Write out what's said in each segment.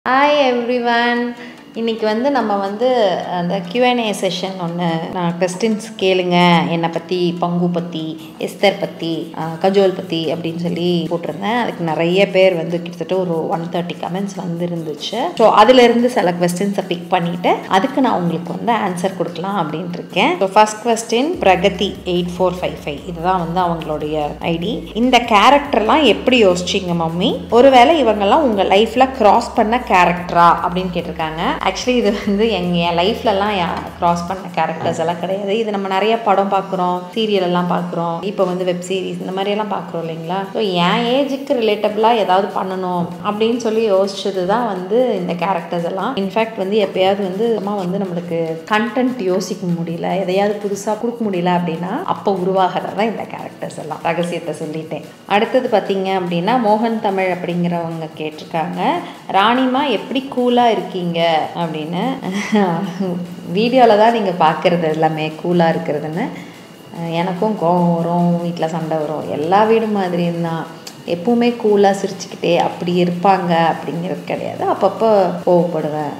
hi everyone இன்னைக்கு வந்து நம்ம வந்து அந்த Q&A செஷன் ஒன்று நான் கொஸ்டின்ஸ் கேளுங்க என்னை பற்றி பங்கு பற்றி எஸ்தர் பற்றி கஜோல் பற்றி அப்படின்னு சொல்லி போட்டிருந்தேன் அதுக்கு நிறைய பேர் வந்து கிட்டத்தட்ட ஒரு ஒன் தேர்ட்டி கமெண்ட்ஸ் வந்துருந்துச்சு ஸோ அதுலேருந்து சில கொஸ்டின்ஸை பிக் பண்ணிவிட்டு அதுக்கு நான் உங்களுக்கு வந்து ஆன்சர் கொடுக்கலாம் அப்படின்ட்டு இருக்கேன் so first question Pragathi eight four five five இதுதான் வந்து அவங்களுடைய ஐடி இந்த கேரக்டர்லாம் எப்படி யோசிச்சிங்க மம்மி ஒருவேளை இவங்கெல்லாம் உங்கள் லைஃப்பில் கிராஸ் பண்ண கேரக்டரா அப்படின்னு கேட்டிருக்காங்க ஆக்சுவலி இது வந்து எங்க என் லைஃப்லலாம் கிராஸ் பண்ண கேரக்டர்ஸ் எல்லாம் கிடையாது இது நம்ம நிறைய படம் பார்க்குறோம் சீரியல் எல்லாம் பார்க்குறோம் இப்போ வந்து வெப் சீரிஸ் இந்த மாதிரியெல்லாம் பார்க்குறோம் இல்லைங்களா ஸோ என் ஏஜுக்கு ரிலேட்டபிளாக ஏதாவது பண்ணணும் அப்படின்னு சொல்லி யோசிச்சது தான் வந்து இந்த கேரக்டர்ஸ் எல்லாம் இன்ஃபேக்ட் வந்து எப்பயாவது வந்து அம்மா வந்து நம்மளுக்கு கண்டென்ட் யோசிக்க முடியல எதையாவது புதுசாக கொடுக்க முடியல அப்படின்னா அப்போ உருவாகிறது தான் இந்த கேரக்டர்ஸ் எல்லாம் ரகசியத்தை சொல்லிட்டேன் அடுத்தது பார்த்தீங்க அப்படின்னா மோகன் தமிழ் அப்படிங்கிறவங்க கேட்டிருக்காங்க ராணிமா எப்படி கூலாக இருக்கீங்க அப்படின்னு வீடியோவில் தான் நீங்கள் பார்க்குறது எல்லாமே கூலாக இருக்கிறதுன்னு எனக்கும் கோவம் வரும் வீட்டில் சண்டை வரும் எல்லா வீடு மாதிரியும் தான் எப்பவுமே கூலாக சிரிச்சுக்கிட்டே அப்படி இருப்பாங்க அப்படிங்கிறது கிடையாது அப்பப்போ கோவப்படுவேன்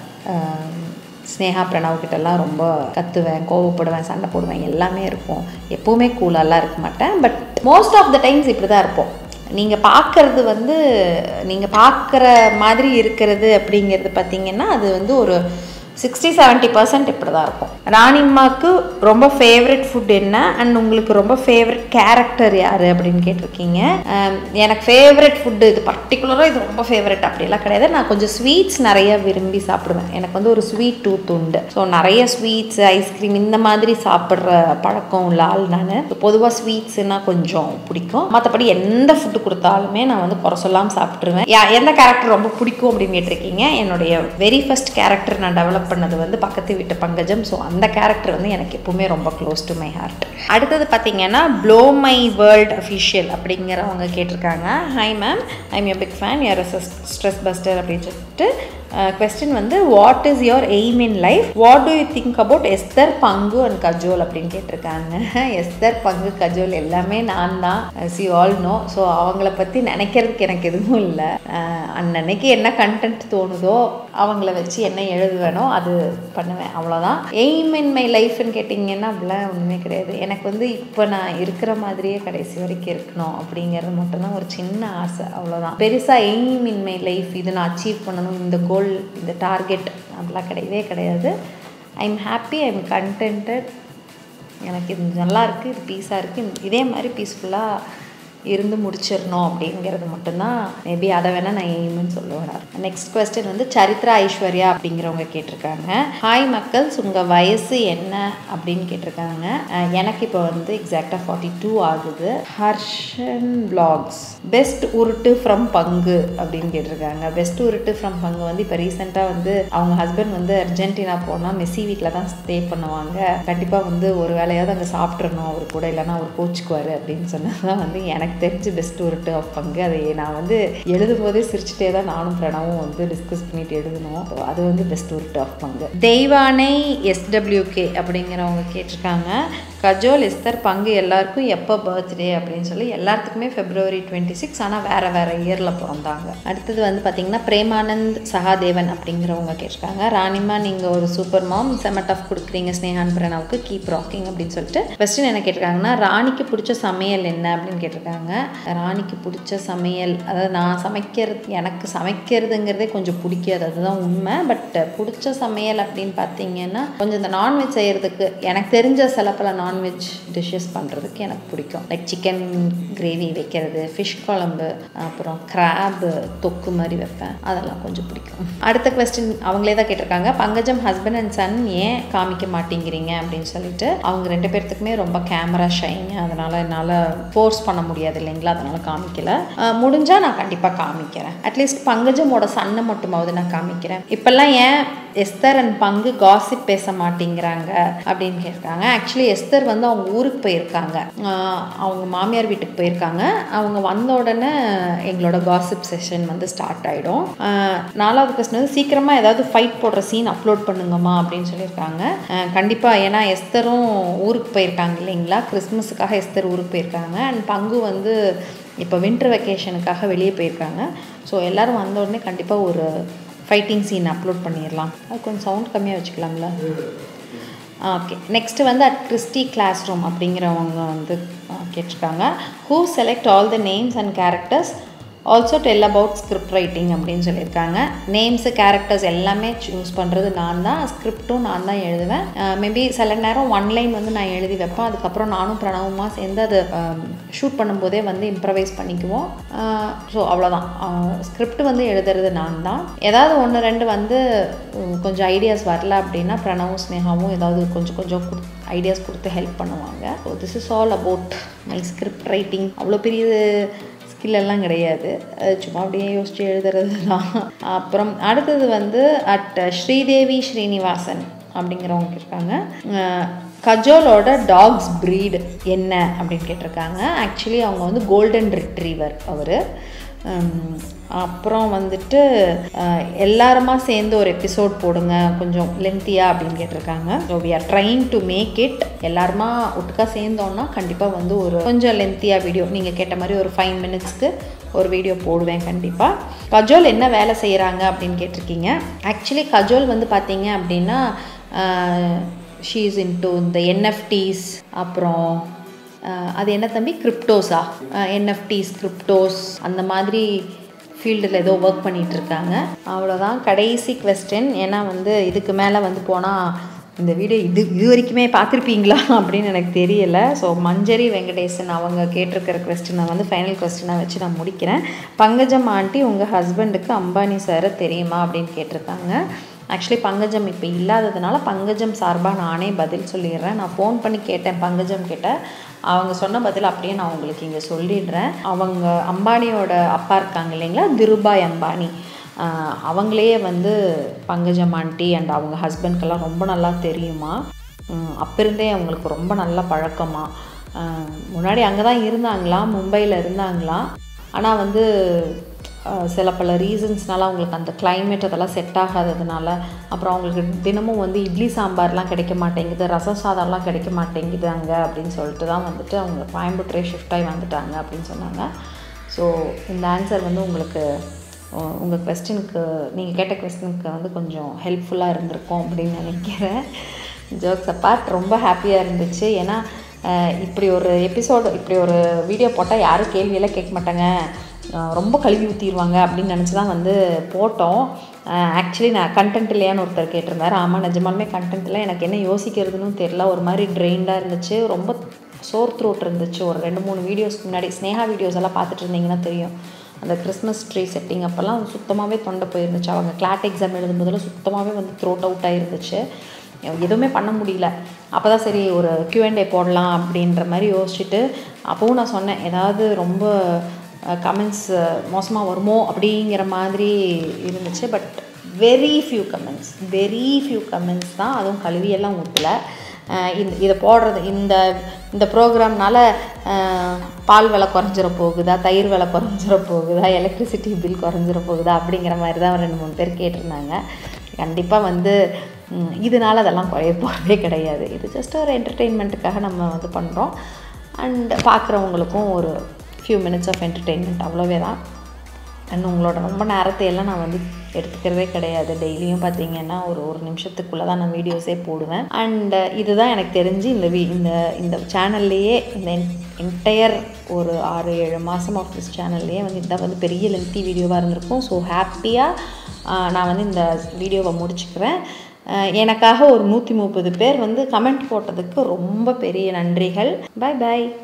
ஸ்னேகா பிரணவ் கிட்டலாம் ரொம்ப கத்துவேன் கோவப்படுவேன் சண்டை போடுவேன் எல்லாமே இருக்கும் எப்போவுமே கூலாலாம் இருக்க மாட்டேன் but most of the times இப்படி தான் இருப்போம் நீங்கள் பார்க்குறது வந்து நீங்கள் பார்க்குற மாதிரி இருக்கிறது அப்படிங்கிறது பார்த்தீங்கன்னா அது வந்து ஒரு சிக்ஸ்டி செவன்ட்டி பர்சன்ட் இப்படி தான் இருக்கும் ராணிம்மாவுக்கு ரொம்ப ஃபேவரட் ஃபுட் என்ன அண்ட் உங்களுக்கு ரொம்ப ஃபேவரட் கேரக்டர் யார் அப்படின்னு கேட்டிருக்கீங்க எனக்கு ஃபேவரட் ஃபுட்டு இது பர்டிகுலராக இது ரொம்ப ஃபேவரட் அப்படிலாம் கிடையாது நான் கொஞ்சம் ஸ்வீட்ஸ் நிறைய விரும்பி சாப்பிடுவேன் எனக்கு வந்து ஒரு ஸ்வீட் டூத் உண்டு ஸோ நிறைய ஸ்வீட்ஸ் ஐஸ்கிரீம் இந்த மாதிரி சாப்பிட்ற பழக்கம் உள்ள ஆள் நான் பொதுவாக ஸ்வீட்ஸ்னால் கொஞ்சம் பிடிக்கும் மற்றபடி எந்த ஃபுட்டு கொடுத்தாலுமே நான் வந்து குறை சொல்லாமல் சாப்பிட்ருவேன் எந்த கேரக்டர் ரொம்ப பிடிக்கும் அப்படின்னு கேட்டிருக்கீங்க என்னுடைய வெரி ஃபஸ்ட் கேரக்டர் நான் டெவலப் பண்ணது வந்து பக்கத்து வீட்டு பங்கஜம் ஸோ அந்த கேரக்டர் வந்து எனக்கு எப்பவுமே ரொம்ப க்ளோஸ் டு மை ஹார்ட் அடுத்தது பார்த்தீங்கன்னா ப்ளோ மை வேர்ல்ட் அஃபிஷியல் அப்படிங்கிறவங்க கேட்டிருக்காங்க hi ma'am I'm your big fan you are stress buster அப்படின்னு சொல்லிட்டு கொஸ்டின் வந்து what is your aim in life what do you think about Esther பங்கு அண்ட் கஜோல் அப்படின்னு கேட்டிருக்காங்க எஸ்தர் பங்கு கஜோல் எல்லாமே நான் தான் சி ஆல் நோ ஸோ அவங்கள பற்றி நினைக்கிறதுக்கு எனக்கு எதுவும் இல்லை அன்னன்னைக்கு என்ன கண்டென்ட் தோணுதோ அவங்கள வச்சு என்ன எழுதுவேனோ அது பண்ணுவேன் அவ்வளோதான் எய்ம் இன் மை லைஃப்னு கேட்டிங்கன்னா அப்படிலாம் ஒன்றுமே கிடையாது எனக்கு வந்து இப்போ நான் இருக்கிற மாதிரியே கடைசி வரைக்கும் இருக்கணும் அப்படிங்கிறது மட்டும்தான் ஒரு சின்ன ஆசை அவ்வளோதான் பெருசாக எய்ம் இன் மை லைஃப் இது நான் அச்சீவ் பண்ணணும் இந்த கோல் இந்த டார்கெட் அப்படிலாம் கிடையவே கிடையாது I am happy I am contented எனக்கு இது நல்லா இருக்குது இது பீஸாக இருக்குது இதே மாதிரி பீஸ்ஃபுல்லாக இருந்து முடிச்சிடணும் அப்படிங்கிறது மட்டும்தான் மேபி அதை வேணால் நான் எய்முன்னு சொல்லுவேன் நெக்ஸ்ட் கொஸ்டின் வந்து சரித்ரா ஐஸ்வர்யா அப்படிங்கிறவங்க கேட்டிருக்காங்க ஹாய் மக்கள்ஸ் உங்கள் வயசு என்ன அப்படின்னு கேட்டிருக்காங்க எனக்கு இப்போ வந்து எக்ஸாக்டாக ஃபார்ட்டி டூ ஆகுது ஹர்ஷன் பிளாக்ஸ் பெஸ்ட் உருட்டு ஃப்ரம் பங்கு அப்படின்னு கேட்டிருக்காங்க பெஸ்ட் உருட்டு ஃப்ரம் பங்கு வந்து இப்போ ரீசெண்டாக வந்து அவங்க ஹஸ்பண்ட் வந்து அர்ஜென்டினா போனால் மெஸ்ஸி வீட்டில் தான் ஸ்டே பண்ணுவாங்க கண்டிப்பாக வந்து ஒரு வேலையாவது அங்கே சாப்பிட்றணும் அவர் கூட இல்லைன்னா அவர் கோச்சுக்குவார் அப்படின்னு சொன்னதான் வந்து எனக்கு எனக்கு தெரிஞ்சு பெஸ்ட் உருட்டு ஆஃப் பங்கு அதை நான் வந்து எழுதும் போதே சிரிச்சுட்டே தான் நானும் பிரணவும் வந்து டிஸ்கஸ் பண்ணிட்டு எழுதணும் அது வந்து பெஸ்ட் உருட்டு ஆஃப் பங்கு தெய்வானை எஸ்டபிள்யூகே அப்படிங்கிறவங்க கேட்டிருக்காங்க கஜோல் எஸ்தர் பங்கு எல்லாருக்கும் எப்போ பர்த்டே அப்படின்னு சொல்லி எல்லாத்துக்குமே ஃபெப்ரவரி டுவெண்ட்டி சிக்ஸ் ஆனால் வேறு வேறு இயரில் பிறந்தாங்க அடுத்தது வந்து பார்த்திங்கன்னா பிரேமானந்த் சகாதேவன் அப்படிங்கிறவங்க கேட்டிருக்காங்க ராணிமா நீங்கள் ஒரு சூப்பர் மாம் செமட் ஆஃப் கொடுக்குறீங்க ஸ்னேஹான் பிரணாவுக்கு கீப் ராக்கிங் அப்படின்னு சொல்லிட்டு கொஸ்டின் என்ன கேட்டிருக்காங்கன்னா ராணிக்கு பிடிச்ச சமையல் என்ன அப்படின்னு கேட்டிருக்காங்க ராணிக்கு பிடிச்ச சமையல் அதாவது நான் சமைக்கிறது எனக்கு சமைக்கிறதுங்கிறதே கொஞ்சம் பிடிக்காது அதுதான் உண்மை பட் பிடிச்ச சமையல் அப்படின்னு பார்த்தீங்கன்னா கொஞ்சம் இந்த நான்வெஜ் செய்கிறதுக்கு எனக்கு தெரிஞ்ச சில பல நான்வெஜ் டிஷ்ஷஸ் பண்ணுறதுக்கு எனக்கு பிடிக்கும் லைக் சிக்கன் கிரேவி வைக்கிறது ஃபிஷ் குழம்பு அப்புறம் கிராபு தொக்கு மாதிரி வைப்பேன் அதெல்லாம் கொஞ்சம் பிடிக்கும் அடுத்த கொஸ்டின் அவங்களே தான் கேட்டிருக்காங்க பங்கஜம் ஹஸ்பண்ட் அண்ட் சன் ஏன் காமிக்க மாட்டேங்கிறீங்க அப்படின்னு சொல்லிட்டு அவங்க ரெண்டு பேர்த்துக்குமே ரொம்ப கேமரா ஷைங்க அதனால் என்னால் ஃபோர்ஸ் பண்ண முடியாது இல்லைங்களா அதனால் காமிக்கல முடிஞ்சால் நான் கண்டிப்பாக காமிக்கிறேன் அட்லீஸ்ட் பங்கஜமோட சன்னை மட்டுமாவது நான் காமிக்கிறேன் இப்போல்லாம் ஏன் எஸ்தர் அண்ட் பங்கு காசிப் பேச மாட்டேங்கிறாங்க அப்படின்னு கேட்குறாங்க ஆக்சுவலி எஸ்தர் வந்து அவங்க ஊருக்கு போயிருக்காங்க அவங்க மாமியார் வீட்டுக்கு போயிருக்காங்க அவங்க வந்த உடனே எங்களோட காசிப் செஷன் வந்து ஸ்டார்ட் ஆகிடும் நாலாவது கொஸ்டின் வந்து சீக்கிரமாக ஏதாவது ஃபைட் போடுற சீன் அப்லோட் பண்ணுங்கம்மா அப்படின்னு சொல்லியிருக்காங்க கண்டிப்பாக ஏன்னா எஸ்தரும் ஊருக்கு போயிருக்காங்க இல்லைங்களா கிறிஸ்மஸுக்காக எஸ்தர் ஊருக்கு போயிருக்காங்க அண்ட் பங்கு வந்து இப்போ வின்டர் வெக்கேஷனுக்காக வெளியே போயிருக்காங்க ஸோ எல்லோரும் வந்த உடனே கண்டிப்பாக ஒரு ஃபைட்டிங் சீன் அப்லோட் பண்ணிடலாம் அது கொஞ்சம் சவுண்ட் கம்மியாக வச்சுக்கலாம்ல ஓகே நெக்ஸ்ட்டு வந்து அட் கிறிஸ்டி கிளாஸ் ரூம் அப்படிங்கிறவங்க வந்து கேட்டிருக்காங்க who select all the names and characters also tell about script writing அப்படின்னு சொல்லியிருக்காங்க நேம்ஸு கேரக்டர்ஸ் எல்லாமே சூஸ் பண்ணுறது நான் தான் ஸ்கிரிப்டும் நான் தான் எழுதுவேன் மேபி சில நேரம் ஒன் லைன் வந்து நான் எழுதி வைப்பேன் அதுக்கப்புறம் நானும் பிரணவமாக சேர்ந்து அது ஷூட் பண்ணும்போதே வந்து இம்ப்ரவைஸ் பண்ணிக்குவோம் ஸோ அவ்வளோதான் ஸ்கிரிப்ட் வந்து எழுதுறது நான் தான் ஏதாவது ஒன்று ரெண்டு வந்து கொஞ்சம் ஐடியாஸ் வரல அப்படின்னா பிரணவும் ஸ்னேகாவும் ஏதாவது கொஞ்சம் கொஞ்சம் கொடு ஐடியாஸ் கொடுத்து ஹெல்ப் பண்ணுவாங்க so this is all about my script writing அவ்வளோ பெரிய ஸ்கில்லெல்லாம் கிடையாது சும்மா அப்படியே யோசித்து எழுதுறது தான் அப்புறம் அடுத்தது வந்து அட் ஸ்ரீதேவி ஸ்ரீனிவாசன் அப்படிங்கிறவங்க இருக்காங்க கஜோலோட டாக்ஸ் ப்ரீடு என்ன அப்படின்னு கேட்டிருக்காங்க ஆக்சுவலி அவங்க வந்து கோல்டன் ரிட்ரீவர் அவர் அப்புறம் வந்துட்டு எல்லாருமா சேர்ந்து ஒரு எபிசோட் போடுங்க கொஞ்சம் லென்த்தியாக அப்படின்னு கேட்டிருக்காங்க so we are trying to make it எல்லாருமா ஒட்டுக்கா சேர்ந்தோன்னா கண்டிப்பாக வந்து ஒரு கொஞ்சம் லென்த்தியாக வீடியோ நீங்கள் கேட்ட மாதிரி ஒரு ஃபைவ் மினிட்ஸ்க்கு ஒரு வீடியோ போடுவேன் கண்டிப்பாக கஜோல் என்ன வேலை செய்கிறாங்க அப்படின்னு கேட்டிருக்கீங்க ஆக்சுவலி கஜோல் வந்து பார்த்தீங்க அப்படின்னா ஷீஸ் இன்டு இந்த என்எஃப்டிஸ் அப்புறம் அது என்ன தம்பி கிரிப்டோஸா என்எஃப்டிஸ் கிரிப்டோஸ் அந்த மாதிரி ஃபீல்டில் ஏதோ ஒர்க் பண்ணிகிட்ருக்காங்க அவ்வளோதான் கடைசி கொஸ்டின் ஏன்னா வந்து இதுக்கு மேலே வந்து போனால் இந்த வீடியோ இது இது வரைக்குமே பார்த்துருப்பீங்களா அப்படின்னு எனக்கு தெரியலை ஸோ மஞ்சரி வெங்கடேசன் அவங்க கேட்டிருக்கிற கொஸ்டினை வந்து ஃபைனல் கொஸ்டினாக வச்சு நான் முடிக்கிறேன் பங்கஜம் ஆண்டி உங்கள் ஹஸ்பண்டுக்கு அம்பானி சாரை தெரியுமா அப்படின்னு கேட்டிருக்காங்க ஆக்சுவலி பங்கஜம் இப்போ இல்லாததுனால பங்கஜம் சார்பாக நானே பதில் சொல்லிடுறேன் நான் ஃபோன் பண்ணி கேட்டேன் பங்கஜம் கிட்ட அவங்க சொன்ன பதில் அப்படியே நான் உங்களுக்கு இங்கே சொல்லிடுறேன் அவங்க அம்பானியோட அப்பா இருக்காங்க இல்லைங்களா திருபாய் அம்பானி அவங்களே வந்து பங்கஜம் ஆண்டி அண்ட் அவங்க ஹஸ்பண்ட்க்கெல்லாம் ரொம்ப நல்லா தெரியுமா அப்போருந்தே அவங்களுக்கு ரொம்ப நல்ல பழக்கமா முன்னாடி அங்கே தான் இருந்தாங்களாம் மும்பையில் இருந்தாங்களாம் ஆனால் வந்து சில பல ரீசன்ஸ்னால அவங்களுக்கு அந்த கிளைமேட் அதெல்லாம் செட் ஆகாததுனால அப்புறம் அவங்களுக்கு தினமும் வந்து இட்லி சாம்பார்லாம் கிடைக்க மாட்டேங்குது ரசம் சாதம்லாம் கிடைக்க மாட்டேங்குது அங்கே அப்படின்னு சொல்லிட்டு தான் வந்துட்டு அவங்க கோயம்புத்தூரே ஷிஃப்ட் ஆகி வந்துட்டாங்க அப்படின்னு சொன்னாங்க ஸோ இந்த ஆன்சர் வந்து உங்களுக்கு உங்கள் கொஸ்டினுக்கு நீங்கள் கேட்ட கொஸ்டினுக்கு வந்து கொஞ்சம் ஹெல்ப்ஃபுல்லாக இருந்திருக்கும் அப்படின்னு நினைக்கிறேன் ஜோக்ஸ் அப்பார்ட் ரொம்ப ஹாப்பியாக இருந்துச்சு ஏன்னா இப்படி ஒரு எபிசோடு இப்படி ஒரு வீடியோ போட்டால் யாரும் கேள்வியெல்லாம் கேட்க மாட்டாங்க ரொம்ப கழுவி ஊற்றிடுவாங்க அப்படின்னு நினச்சி தான் வந்து போட்டோம் ஆக்சுவலி நான் கண்டென்ட் இல்லையான்னு ஒருத்தர் கேட்டிருந்தார் ஆமாம் நிஜமாலுமே கண்டென்ட் இல்லை எனக்கு என்ன யோசிக்கிறதுன்னு தெரில ஒரு மாதிரி ட்ரெயின்டாக இருந்துச்சு ரொம்ப சோர் த்ரோட் இருந்துச்சு ஒரு ரெண்டு மூணு வீடியோஸ்க்கு முன்னாடி ஸ்னேகா வீடியோஸ் எல்லாம் பார்த்துட்டு இருந்தீங்கன்னா தெரியும் அந்த கிறிஸ்மஸ் ட்ரீ செட்டிங் அப்போல்லாம் சுத்தமாகவே தொண்டை போயிருந்துச்சு அவங்க கிளாட் எக்ஸாம் எழுதும்போதெல்லாம் சுத்தமாகவே வந்து த்ரோட் அவுட் ஆகிருந்துச்சு எதுவுமே பண்ண முடியல அப்போ தான் சரி ஒரு கியூஎன்டே போடலாம் அப்படின்ற மாதிரி யோசிச்சுட்டு அப்போவும் நான் சொன்னேன் ஏதாவது ரொம்ப கமெண்ட்ஸ் மோசமாக வருமோ அப்படிங்கிற மாதிரி இருந்துச்சு but very few comments very few comments தான் அதுவும் கழுவியெல்லாம் ஊற்றலை இந்த இதை போடுறது இந்த இந்த ப்ரோக்ராம்னால பால் விலை குறைஞ்சிட போகுதா தயிர் விலை குறைஞ்சிட போகுதா எலக்ட்ரிசிட்டி பில் குறைஞ்சிட போகுதா அப்படிங்கிற மாதிரி தான் ரெண்டு மூணு பேர் கேட்டிருந்தாங்க கண்டிப்பாக வந்து இதனால் அதெல்லாம் குறைய போகிறதே கிடையாது இது ஜஸ்ட் ஒரு என்டர்டெயின்மெண்ட்டுக்காக நம்ம வந்து பண்ணுறோம் அண்ட் பார்க்குறவங்களுக்கும் ஒரு ஃபியூ மினிட்ஸ் ஆஃப் என்டர்டெயின்மெண்ட் அவ்வளோவே தான் அண்ட் உங்களோட ரொம்ப நேரத்தை எல்லாம் நான் வந்து எடுத்துக்கிறதே கிடையாது டெய்லியும் பார்த்தீங்கன்னா ஒரு ஒரு நிமிஷத்துக்குள்ளே தான் நான் வீடியோஸே போடுவேன் அண்ட் இதுதான் எனக்கு தெரிஞ்சு இந்த வீ இந்த இந்த சேனல்லையே இந்த என்டையர் ஒரு ஆறு ஏழு மாதம் ஆஃப் திஸ் சேனல்லையே வந்து இதான் வந்து பெரிய லென்த்தி வீடியோவாக இருந்திருக்கும் ஸோ ஹாப்பியாக நான் வந்து இந்த வீடியோவை முடிச்சுக்கிறேன் எனக்காக ஒரு நூற்றி முப்பது பேர் வந்து கமெண்ட் போட்டதுக்கு ரொம்ப பெரிய நன்றிகள் பாய் பாய்